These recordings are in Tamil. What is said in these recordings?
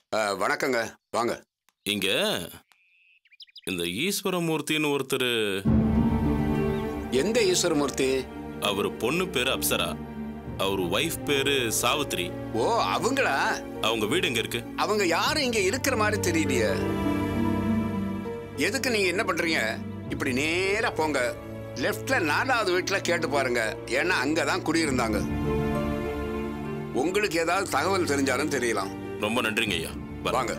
அஹ், வணக்கங்க வாங்க இங்க இந்த ஈஸ்வரமூர்த்தின்னு ஒருத்தர் எந்த ஈஸ்வரமூர்த்தி அவர் பொண்ணு பேரு அப்சரா அவர் ஒய்ஃப் பேரு சாவித்ரி ஓ அவங்களா அவங்க வீடு எங்க இருக்கு அவங்க யாரும் இங்க இருக்கிற மாதிரி தெரியலையே எதுக்கு நீங்க என்ன பண்றீங்க இப்படி நேரா போங்க லெஃப்ட்ல நாலாவது வீட்டுல கேட்டு பாருங்க ஏன்னா அங்கதான் குடியிருந்தாங்க உங்களுக்கு ஏதாவது தகவல் தெரிஞ்சாலும் தெரியலாம் ரொம்ப நன்றிங்க ஐயா வரேன். வாங்க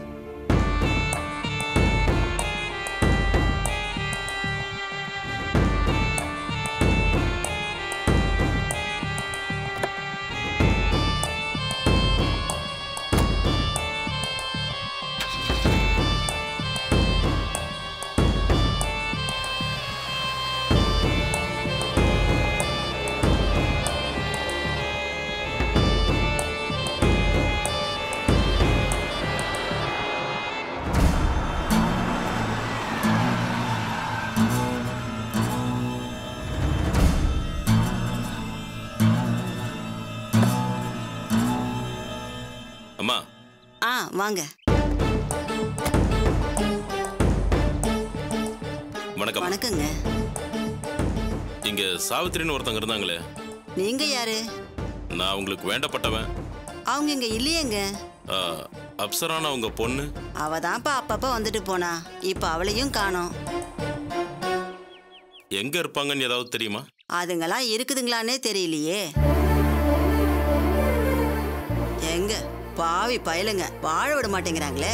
அம்மா ஆ வாங்க வணக்கம் வணக்கங்க இங்க சாவித்ரின்னு ஒருத்தங்க இருந்தாங்களே நீங்க யாரு நான் உங்களுக்கு வேண்டப்பட்டவன் அவங்க இங்க இல்லையேங்க ஆ, அப்சரான அவங்க பொண்ணு அவ தான்ப்பா அப்பப்ப வந்துட்டு போனா இப்ப அவளையும் காணோம் எங்க இருப்பாங்கன்னு ஏதாவது தெரியுமா அதுங்கெல்லாம் இருக்குதுங்களான்னே தெரியலையே எங்க பாவி பயலுங்க வாழ விட மாட்டேங்கிறாங்களே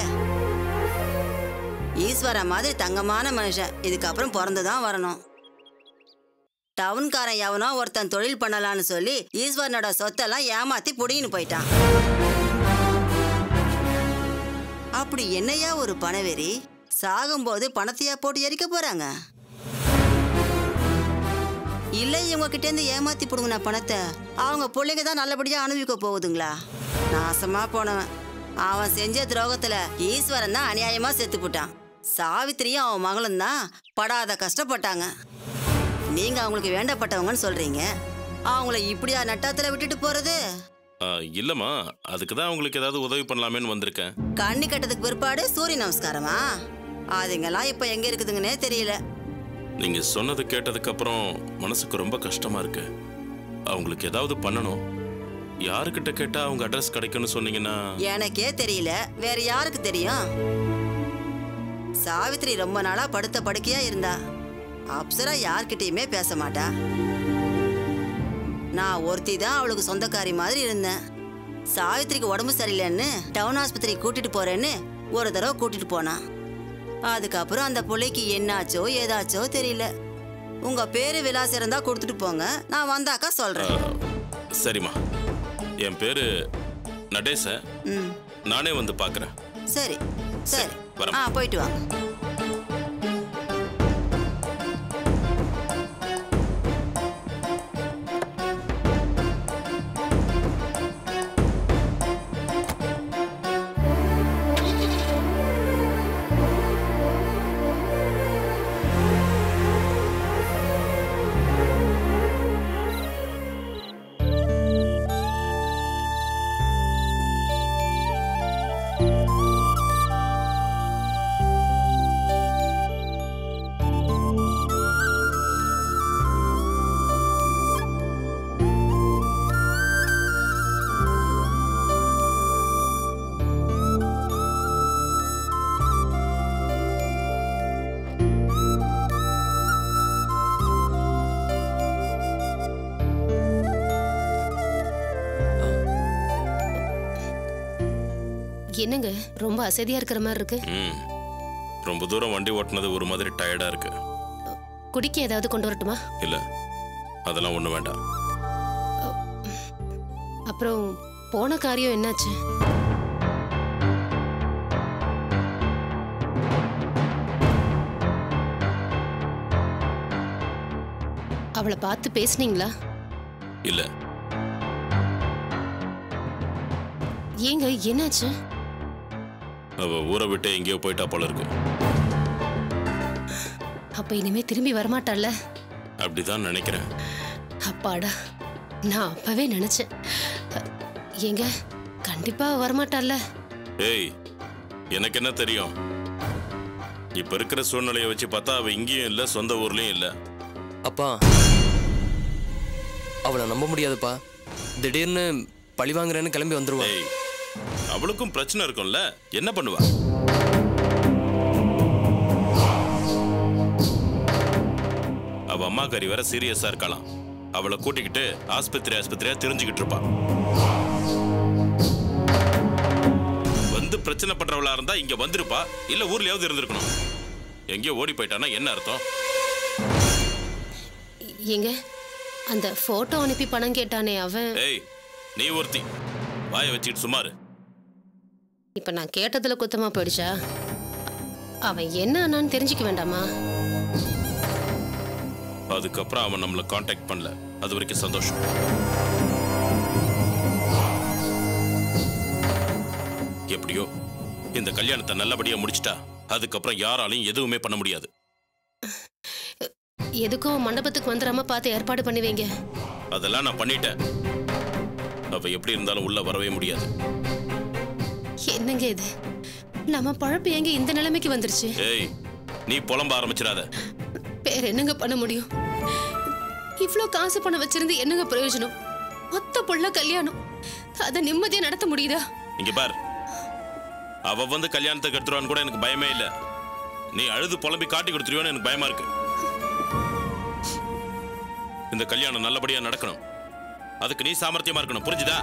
ஈஸ்வரா மாதிரி தங்கமான மனுஷன் இதுக்கப்புறம் பிறந்துதான் வரணும் டவுன்காரன் எவனோ ஒருத்தன் தொழில் பண்ணலான்னு சொல்லி ஈஸ்வரனோட சொத்தெல்லாம் ஏமாத்தி புடிங்கின்னு போயிட்டான் அப்படி என்னையா ஒரு பணவெறி சாகும்போது பணத்தையா போட்டு எரிக்க போறாங்க இல்ல இவங்க கிட்ட இருந்து ஏமாத்தி புடுங்கின பணத்தை அவங்க பிள்ளைங்க தான் நல்லபடியா அனுபவிக்க போகுதுங்களா நாசமா போனவன் அவன் செஞ்ச துரோகத்துல ஈஸ்வரன் தான் அநியாயமா செத்து போட்டான் சாவித்திரியும் அவன் மகளும் தான் படாத கஷ்டப்பட்டாங்க நீங்க அவங்களுக்கு வேண்டப்பட்டவங்கன்னு சொல்றீங்க அவங்கள இப்படியா நட்டாத்துல விட்டுட்டு போறது ஆ, இல்லம்மா அதுக்கு தான் உங்களுக்கு ஏதாவது உதவி பண்ணலாமேன்னு வந்திருக்கேன் கண்ணி கட்டதுக்கு பிற்பாடு சூரிய நமஸ்காரமா அதுங்கெல்லாம் இப்ப எங்க இருக்குதுங்கன்னே தெரியல நீங்க சொன்னது கேட்டதுக்கு அப்புறம் மனசுக்கு ரொம்ப கஷ்டமா இருக்கு அவங்களுக்கு ஏதாவது பண்ணணும் யாருக்கிட்ட கேட்டா அவங்க அட்ரஸ் கிடைக்கும்னு சொன்னீங்கன்னா எனக்கே தெரியல வேற யாருக்கு தெரியும் சாவித்ரி ரொம்ப நாளா படுத்த படுக்கையா இருந்தா அப்சரா யார்கிட்டயுமே பேச மாட்டா நான் ஒருத்தி தான் அவளுக்கு சொந்தக்காரி மாதிரி இருந்தேன் சாவித்ரிக்கு உடம்பு சரியில்லைன்னு டவுன் ஆஸ்பத்திரி கூட்டிட்டு போறேன்னு ஒரு தடவை கூட்டிட்டு போனான் அதுக்கப்புறம் அந்த பிள்ளைக்கு என்னாச்சோ ஏதாச்சோ தெரியல உங்க பேரு விலாசம் இருந்தா கொடுத்துட்டு போங்க நான் வந்தாக்கா சொல்றேன் சரிம்மா என் பேரு நடேசன் ம் நானே வந்து பார்க்குறேன் சரி சரி வரேன். ஆ போயிட்டு வாங்க என்னங்க ரொம்ப அசதியா இருக்கிற மாதிரி இருக்கு ம் ரொம்ப தூரம் வண்டி ஓட்டுனது ஒரு மாதிரி டயர்டாக இருக்கு குடிக்க ஏதாவது கொண்டு வரட்டுமா இல்லை அதெல்லாம் ஒன்றும் வேண்டாம் அப்புறம் போன காரியம் என்னாச்சு அவளை பார்த்து பேசுனீங்களா இல்லை ஏங்க என்னாச்சு அவ ஊரை விட்டு எங்கேயோ போயிட்டா போல இருக்கு அப்ப இனிமே திரும்பி வரமாட்டாள்ல அப்படிதான் நினைக்கிறேன் அப்பாடா நான் அப்பவே நினைச்சேன் அ, ஏங்க கண்டிப்பா வரமாட்டாள்ல ஏய் எனக்கு என்ன தெரியும் இப்ப இருக்கிற சூழ்நிலையை வச்சு பார்த்தா அவ இங்கேயும் இல்ல சொந்த ஊர்லயும் இல்ல அப்பா அவளை நம்ப முடியாதுப்பா திடீர்னு பழி வாங்குறேன்னு கிளம்பி வந்துருவா ஏய் அவளுக்கும் பிரச்சனை இருக்கும்ல என்ன பண்ணுவா அவ அம்மா கறி வேற சீரியஸா இருக்கலாம் அவளை கூட்டிக்கிட்டு ஆஸ்பத்திரி ஆஸ்பத்திரியா தெரிஞ்சுக்கிட்டு இருப்பா வந்து பிரச்சனை பண்றவளா இருந்தா இங்க வந்திருப்பா இல்ல ஊர்லயாவது இருந்திருக்கணும் எங்கேயோ ஓடி போயிட்டானா என்ன அர்த்தம் ஏங்க அந்த போட்டோ அனுப்பி பணம் கேட்டானே அவன் ஏய் நீ ஒருத்தி வாயை வச்சுக்கிட்டு சுமாரு இப்ப நான் கேட்டதுல குத்தமா போயிடுச்சா அவன் என்ன ஆனான்னு தெரிஞ்சுக்க வேண்டாமா அதுக்கப்புறம் அவன் நம்மளை காண்டாக்ட் பண்ணல அது வரைக்கும் சந்தோஷம் எப்படியோ இந்த கல்யாணத்தை நல்லபடியா முடிச்சிட்டா அதுக்கப்புறம் யாராலையும் எதுவுமே பண்ண முடியாது எதுக்கும் மண்டபத்துக்கு வந்துடாம பார்த்து ஏற்பாடு பண்ணி வைங்க அதெல்லாம் நான் பண்ணிட்டேன் அவ எப்படி இருந்தாலும் உள்ள வரவே முடியாது என்னங்க இது நம்ம பழப்பு எங்க இந்த நிலைமைக்கு வந்துருச்சு ஏய் நீ புலம்ப ஆரம்பிச்சிடாத வேற என்னங்க பண்ண முடியும் இவ்ளோ காசு பணம் வச்சிருந்து என்னங்க பிரயோஜனம் மொத்த புள்ள கல்யாணம் அதை நிம்மதியா நடத்த முடியுதா இங்க பார் அவ வந்து கல்யாணத்துக்கு எடுத்துருவான்னு கூட எனக்கு பயமே இல்ல நீ அழுது புலம்பி காட்டி கொடுத்துருவோன்னு எனக்கு பயமா இருக்கு இந்த கல்யாணம் நல்லபடியா நடக்கணும் அதுக்கு நீ சாமர்த்தியமா இருக்கணும் புரிஞ்சுதா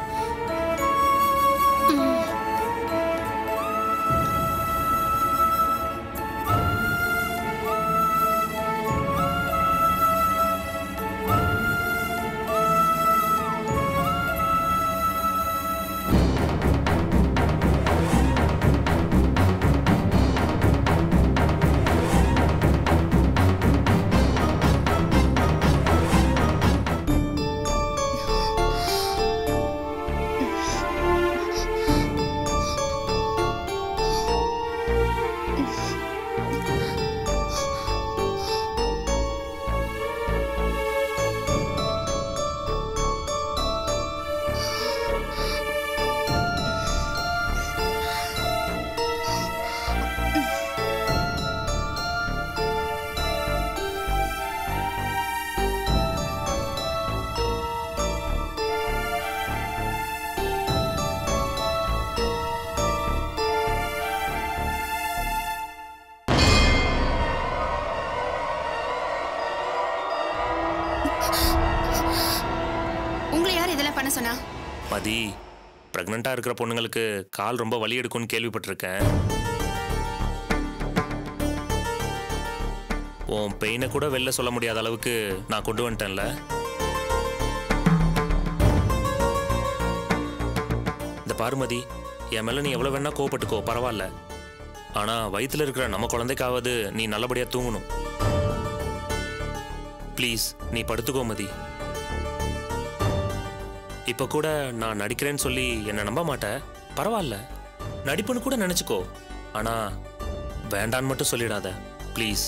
உங்களை யார் இதெல்லாம் பண்ண சொன்னா மதி ப்ரெக்னெண்ட்டாக இருக்கிற பொண்ணுங்களுக்கு கால் ரொம்ப வலி எடுக்கும்னு கேள்விப்பட்டிருக்கேன் உன் பெயினை கூட வெளில சொல்ல முடியாத அளவுக்கு நான் கொண்டு வந்துட்டேன்ல இந்த பாருமதி என் மேலே நீ எவ்வளோ வேணா கோவப்பட்டுக்கோ பரவாயில்ல ஆனால் வயித்துல இருக்கிற நம்ம குழந்தைக்காவது நீ நல்லபடியாக தூங்கணும் ப்ளீஸ் நீ படுத்துக்கோ மதி இப்போ கூட நான் நடிக்கிறேன்னு சொல்லி என்னை நம்ப மாட்டேன் பரவாயில்ல நடிப்புன்னு கூட நினச்சிக்கோ ஆனால் வேண்டான்னு மட்டும் சொல்லிடாத ப்ளீஸ்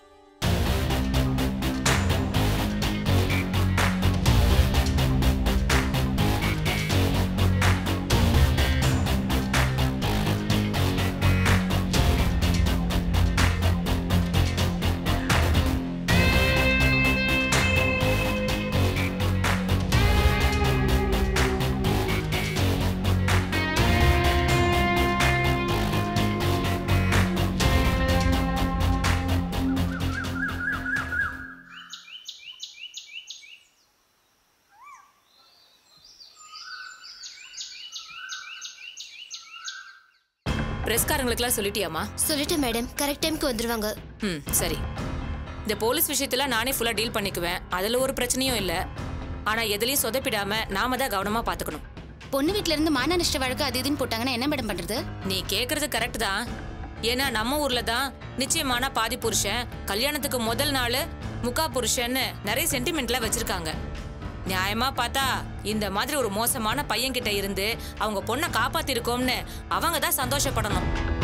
பிரஸ்காரங்களுக்குலாம் சொல்லிட்டியாமா சொல்லிட்டேன் மேடம் கரெக்ட் டைம்க்கு வந்துருவாங்க ம் சரி இந்த போலீஸ் விஷயத்துல நானே ஃபுல்லா டீல் பண்ணிக்குவேன் அதுல ஒரு பிரச்சனையும் இல்ல ஆனா எதுலயும் சொதப்பிடாம நாம தான் கவனமா பாத்துக்கணும் பொண்ணு வீட்ல இருந்து மான நஷ்ட வழக்கு அது இதுன்னு போட்டாங்கன்னா என்ன மேடம் பண்றது நீ கேக்குறது கரெக்ட் தான் ஏன்னா நம்ம ஊர்ல தான் நிச்சயமான பாதி புருஷன் கல்யாணத்துக்கு முதல் நாள் முக்கா புருஷன்னு நிறைய சென்டிமெண்ட்ல வச்சிருக்காங்க நியாயமா பார்த்தா இந்த மாதிரி ஒரு மோசமான பையன் கிட்ட இருந்து அவங்க பொண்ணை காப்பாத்திருக்கோம்னு அவங்க தான் சந்தோஷப்படணும்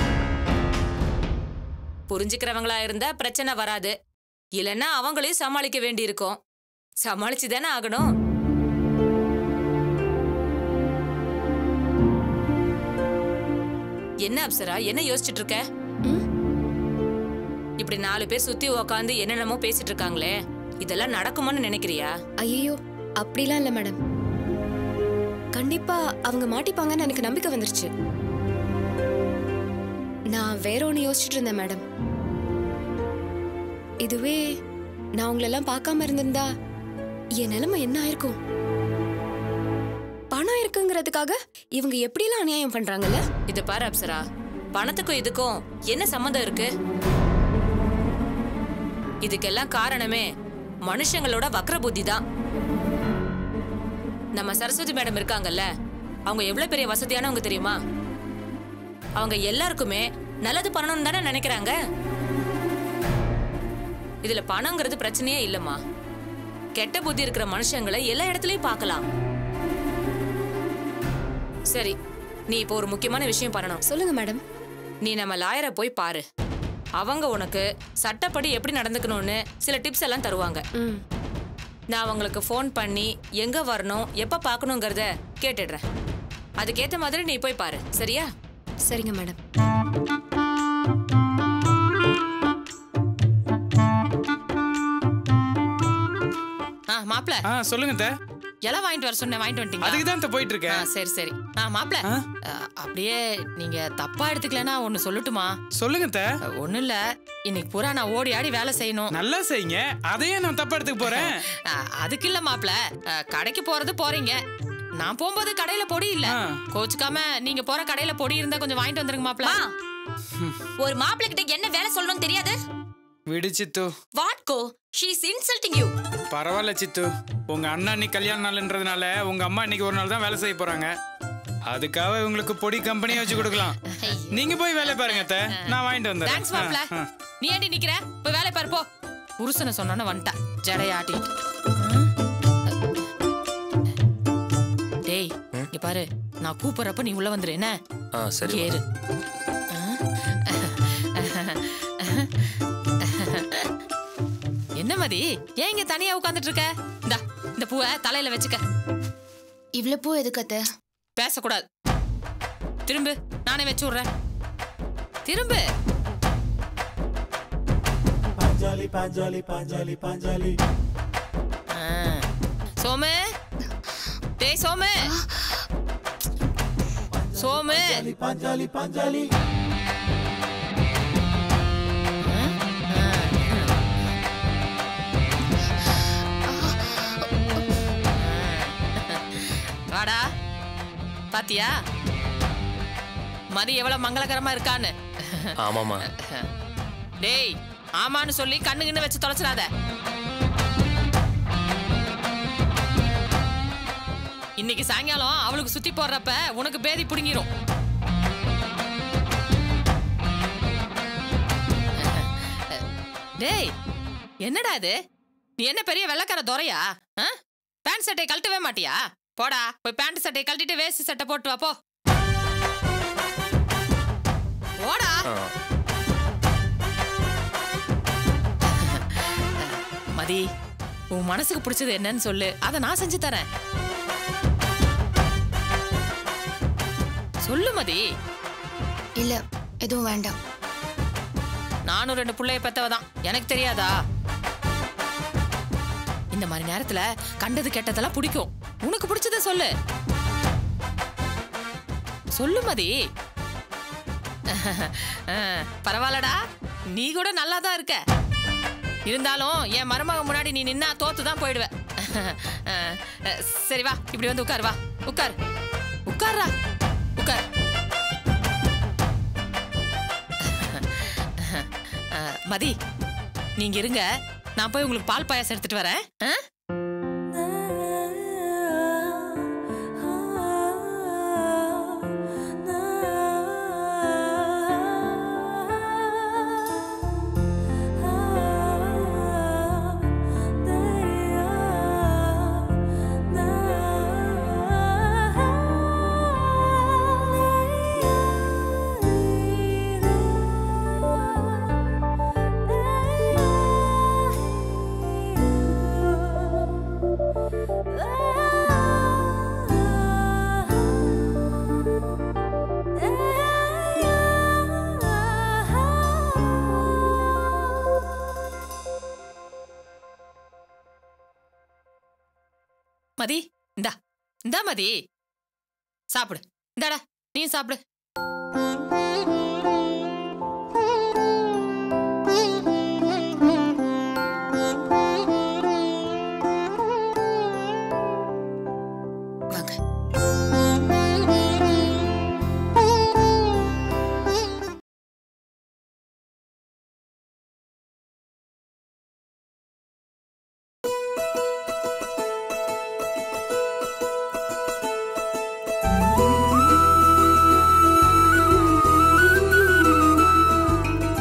புரிஞ்சுக்கிறவங்களா இருந்தா பிரச்சனை வராது இல்லைன்னா அவங்களையும் சமாளிக்க வேண்டியிருக்கும் சமாளிச்சு தானே ஆகணும் என்ன அப்சரா என்ன யோசிச்சுட்டு இருக்க இப்படி நாலு பேர் சுத்தி உக்காந்து என்னென்னமோ பேசிட்டு இருக்காங்களே இதெல்லாம் நடக்குமான்னு நினைக்கிறியா ஐயோ அப்படிலாம் இல்லை மேடம் கண்டிப்பா அவங்க மாட்டிப்பாங்கன்னு எனக்கு நம்பிக்கை வந்துருச்சு நான் வேற ஒன்று யோசிச்சுட்டு இருந்தேன் மேடம் இதுவே நான் உங்களெல்லாம் பார்க்காம இருந்திருந்தா என் நிலைமை என்ன ஆயிருக்கும் பணம் இருக்குங்கிறதுக்காக இவங்க எப்படிலாம் அநியாயம் பண்றாங்கல்ல இது பாரு அப்சரா பணத்துக்கும் இதுக்கும் என்ன சம்மந்தம் இருக்கு இதுக்கெல்லாம் காரணமே மனுஷங்களோட வக்ர புத்தி தான் நம்ம சரஸ்வதி மேடம் இருக்காங்கல்ல அவங்க எவ்வளவு பெரிய வசதியானவங்க தெரியுமா அவங்க எல்லாருக்குமே நல்லது பண்ணணும்னு தானே நினைக்கிறாங்க இதுல பணங்கிறது பிரச்சனையே இல்லம்மா கெட்ட புத்தி இருக்கிற மனுஷங்களை எல்லா இடத்துலயும் பார்க்கலாம் சரி நீ இப்போ ஒரு முக்கியமான விஷயம் பண்ணணும் சொல்லுங்க மேடம் நீ நம்ம லாயரை போய் பாரு அவங்க உனக்கு சட்டப்படி எப்படி நடந்துக்கணும்னு சில டிப்ஸ் எல்லாம் தருவாங்க ம் நான் அவங்களுக்கு ஃபோன் பண்ணி எங்க வரணும் எப்ப பார்க்கணுங்கிறத கேட்டுடுறேன் அதுக்கேத்த மாதிரி நீ போய் பாரு சரியா சரிங்க மேடம் ஆ மாப்ள ஆ சொல்லுங்க அத்தை. எல்லாம் வாங்கிட்டு வர சொன்னேன் வாங்கிட்டு அதுக்கு வந்துட்டீங்களா தான் அத்தை போயிட்டு ஆ இருக்கேன் சரி சரி ஆ மாப்ள ஆ? ஆ, அப்படியே நீங்க தப்பா எடுத்துக்கலனா ஒன்னு சொல்லட்டுமா சொல்லுங்க அத்தை. ஒன்னும் இல்ல இன்னைக்கு பூரா நான் ஓடி ஆடி வேலை செய்யணும் நல்லா செய்யுங்க அதையே நான் தப்பா எடுத்துக்க போறேன் ஆ, அதுக்கு இல்ல மாப்ள ஆ, கடைக்கு போறது போறீங்க நான் போகும்போது கடையில பொடி இல்ல ஆ. கோச்சுக்காம நீங்க போற கடையில பொடி இருந்தா கொஞ்சம் வாங்கிட்டு வந்துருங்க மாப்ள ஒரு மாப்பிள்ளை கிட்ட என்ன வேலை சொல்லணும்னு தெரியாது விடு Siddhu what go she is insulting you பரவாயில்ல சித்து உங்க அண்ணா இன்னைக்கு கல்யாண நாள்ன்றதுனால உங்க அம்மா இன்னைக்கு ஒரு நாள் தான் வேலை செய்ய போறாங்க அதுக்காக உங்களுக்கு பொடி கம்பெனியே வச்சு கொடுக்கலாம் நீங்க போய் வேலை பாருங்க அத்தை. நான் வாங்கிட்டு தேங்க்ஸ் மாப்ள வந்துடுறேன் ஆ, ஆ. நீ ஏண்டி நிக்கிற போய் வேலை பாரு போ புருஷனை சொன்னோன்னு வந்துட்டா ஜடையாட்டி டேய் இங்க பாரு நான் கூப்பிடுறப்ப நீ உள்ள வந்துரு என்ன ஆ சரி ஏறு என்ன மதி ஏன் இங்க தனியா உட்கார்ந்துட்டு இருக்க இந்தா இந்த பூவை தலையில வச்சுக்க இவ்வளவு பூ எதுக்கு அத்தை பேசக்கூடாது திரும்பு நானே வச்சு விடுறேன் திரும்பு ஆ. சோமு டேய் சோமு சோமு வாடா பாத்தியா மதி எவ்வளவு மங்களகரமா இருக்கான்னு ஆமாமா டேய் ஆமான்னு சொல்லி கண்ணு கிண்ணு வச்சு தொலைச்சிடாத இன்னைக்கு சாயங்காலம் அவளுக்கு சுத்தி போடுறப்ப உனக்கு பேதி புடுங்கிரும் டேய் என்னடா இது நீ என்ன பெரிய வெள்ளக்கார துறையா ஆ? பேண்ட் சட்டையை கழட்டவே மாட்டியா போடா போய் பேண்ட் சட்டையை கழட்டிட்டு வேஸ்ட் சட்டை போட்டு வா போ போடா ஆ, மதி உன் மனசுக்கு பிடிச்சது என்னன்னு சொல்லு அதை நான் செஞ்சு தரேன் சொல்லு மதி இல்ல எதுவும் வேண்டாம் நானும் ரெண்டு பிள்ளைய பெத்தவ தான் எனக்கு தெரியாதா இந்த மாதிரி நேரத்துல கண்டது கெட்டதெல்லாம் பிடிக்கும் உனக்கு பிடிச்சத சொல்லு சொல்லு மதி அஹ், பரவாயில்லடா நீ கூட நல்லா தான் இருக்க இருந்தாலும் என் மருமக முன்னாடி நீ நின்னா தோத்து தான் போயிடுவ அஹ், அஹ், சரி வா இப்படி வந்து உட்கார் வா உட்கார் உட்கார்றா உட்கார் அஹ், மதி நீங்க இருங்க நான் போய் உங்களுக்கு பால் பாயாசம் எடுத்துட்டு வரேன் ஆ? ஆ மதி இந்தா இந்தா மதி சாப்பிடு இந்தாடா நீ சாப்பிடு வாங்க